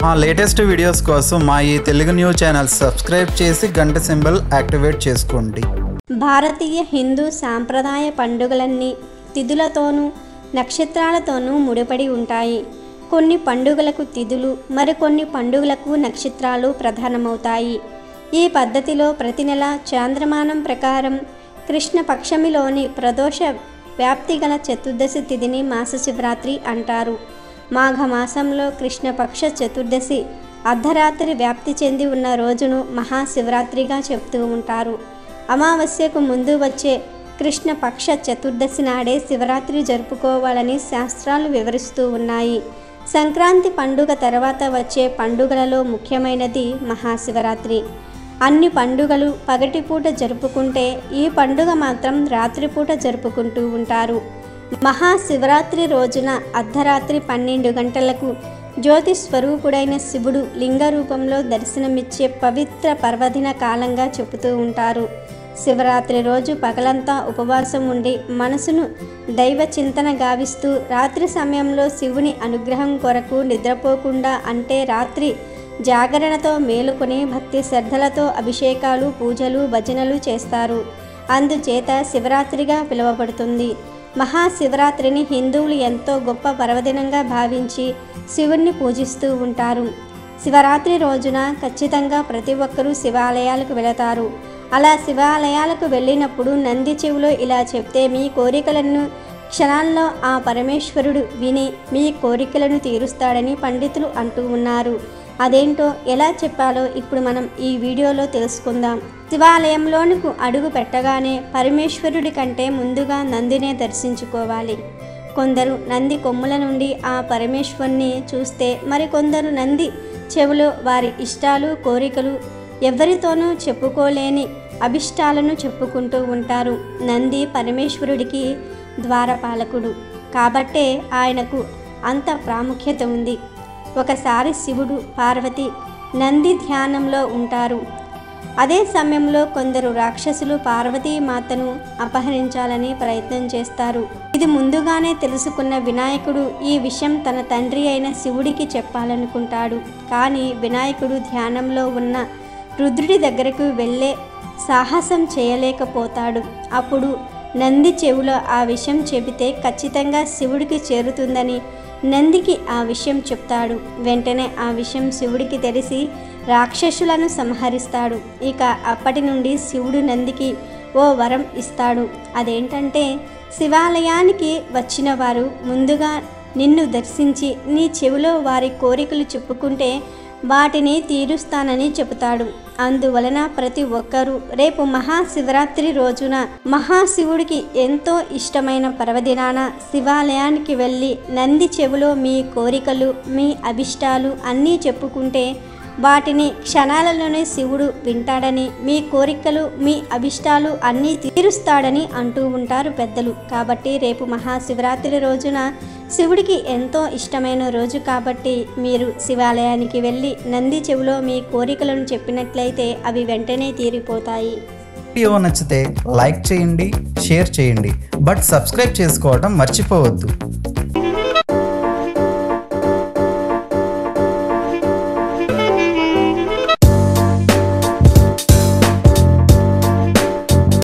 మా latest videos కోసం మా ఈ తెలుగు న్యూస్ ఛానల్ సబ్స్క్రైబ్ చేసి గంట సింబల్ యాక్టివేట్ చేసుకోండి భారతీయ హిందూ సాంప్రదాయ పండుగలన్నీ తిథులతోనూ నక్షత్రాలతోనూ ముడిపడి ఉంటాయి కొన్ని పండుగలకు తిథులు మరికొన్ని పండుగలకు నక్షత్రాలు ప్రధానమవుతాయి ఈ పద్ధతిలో ప్రతి నెల చాంద్రమానం ప్రకారం కృష్ణ పక్షమిలోని ప్రదోష వ్యాప్తి గల చతుర్దశి తిథిని మాస శివరాత్రి అంటారు మాఘమాసంలో కృష్ణపక్ష చతుర్దశి అర్ధరాత్రి వ్యాప్తి చెంది ఉన్న రోజును మహాశివరాత్రిగా చెప్తూ ఉంటారు అమావాస్యకు ముందు వచ్చే కృష్ణపక్ష చతుర్దశి నాడే శివరాత్రి జరుపుకోవాలని శాస్త్రాలు వివరిస్తూ ఉన్నాయి సంక్రాంతి పండుగ తర్వాత వచ్చే పండుగలలో ముఖ్యమైనది మహాశివరాత్రి అన్ని పండుగలు పగటిపూట జరుపుకుంటే ఈ పండుగ మాత్రం రాత్రిపూట జరుపుకుంటూ ఉంటారు మహాశివరాత్రి రోజున అర్ధరాత్రి పన్నెండు గంటలకు జ్యోతి స్వరూపుడైన శివుడు లింగ రూపంలో దర్శనమిచ్చే పవిత్ర పర్వదిన కాలంగా చెబుతూ ఉంటారు శివరాత్రి రోజు పగలంతా ఉపవాసం ఉండి మనసును దైవ చింతన గావిస్తూ రాత్రి సమయంలో శివుని అనుగ్రహం కొరకు నిద్రపోకుండా అంటే రాత్రి జాగరణతో మేలుకొని భక్తి శ్రద్ధలతో అభిషేకాలు పూజలు భజనలు చేస్తారు అందుచేత శివరాత్రిగా పిలువబడుతుంది మహాశివరాత్రిని హిందువులు ఎంతో గొప్ప పర్వదినంగా భావించి శివుణ్ణి పూజిస్తూ ఉంటారు శివరాత్రి రోజున ఖచ్చితంగా ప్రతి ఒక్కరూ శివాలయాలకు వెళతారు అలా శివాలయాలకు వెళ్ళినప్పుడు నంది చెవిలో ఇలా చెప్తే మీ కోరికలను క్షణాల్లో ఆ పరమేశ్వరుడు విని మీ కోరికలను తీరుస్తాడని పండితులు అంటూ ఉన్నారు అదేంటో ఎలా చెప్పాలో ఇప్పుడు మనం ఈ వీడియోలో తెలుసుకుందాం శివాలయంలోనికి అడుగు పెట్టగానే పరమేశ్వరుడి కంటే ముందుగా నందినే దర్శించుకోవాలి కొందరు నంది కొమ్ముల నుండి ఆ పరమేశ్వరుని చూస్తే మరికొందరు నంది చెవిలో వారి ఇష్టాలు కోరికలు ఎవరితోనూ చెప్పుకోలేని అభిష్టాలను చెప్పుకుంటూ ఉంటారు నంది పరమేశ్వరుడికి ద్వారపాలకుడు కాబట్టే ఆయనకు అంత ప్రాముఖ్యత ఉంది ఒకసారి శివుడు పార్వతి నంది ధ్యానంలో ఉంటారు అదే సమయంలో కొందరు రాక్షసులు పార్వతీమాతను అపహరించాలని ప్రయత్నం చేస్తారు ఇది ముందుగానే తెలుసుకున్న వినాయకుడు ఈ విషయం తన తండ్రి అయిన శివుడికి చెప్పాలనుకుంటాడు కానీ వినాయకుడు ధ్యానంలో ఉన్న రుద్రుడి దగ్గరకు వెళ్ళే సాహసం చేయలేకపోతాడు అప్పుడు నంది చెవిలో ఆ విషయం చెబితే ఖచ్చితంగా శివుడికి చేరుతుందని నందికి ఆ విషయం చెప్తాడు వెంటనే ఆ విషయం శివుడికి తెలిసి రాక్షసులను సంహరిస్తాడు ఇక అప్పటి నుండి శివుడు నందికి ఓ వరం ఇస్తాడు అదేంటంటే శివాలయానికి వచ్చిన వారు ముందుగా నిన్ను దర్శించి నీ చెవిలో వారి కోరికలు చెప్పుకుంటే వాటిని తీరుస్తానని చెబుతాడు అందువలన ప్రతి ఒక్కరూ రేపు మహాశివరాత్రి రోజున మహాశివుడికి ఎంతో ఇష్టమైన పర్వదినాన శివాలయానికి వెళ్ళి నంది చెవిలో మీ కోరికలు మీ అభిష్టాలు అన్నీ చెప్పుకుంటే వాటిని క్షణాలలోనే శివుడు వింటాడని మీ కోరికలు మీ అభిష్టాలు అన్నీ తీరుస్తాడని అంటూ ఉంటారు పెద్దలు కాబట్టి రేపు మహాశివరాత్రి రోజున శివుడికి ఎంతో ఇష్టమైన రోజు కాబట్టి మీరు శివాలయానికి వెళ్ళి నంది చెవిలో మీ కోరికలను చెప్పినట్లయితే అవి వెంటనే తీరిపోతాయి వీడియో నచ్చితే లైక్ చేయండి షేర్ చేయండి బట్ సబ్స్క్రైబ్ చేసుకోవడం మర్చిపోవద్దు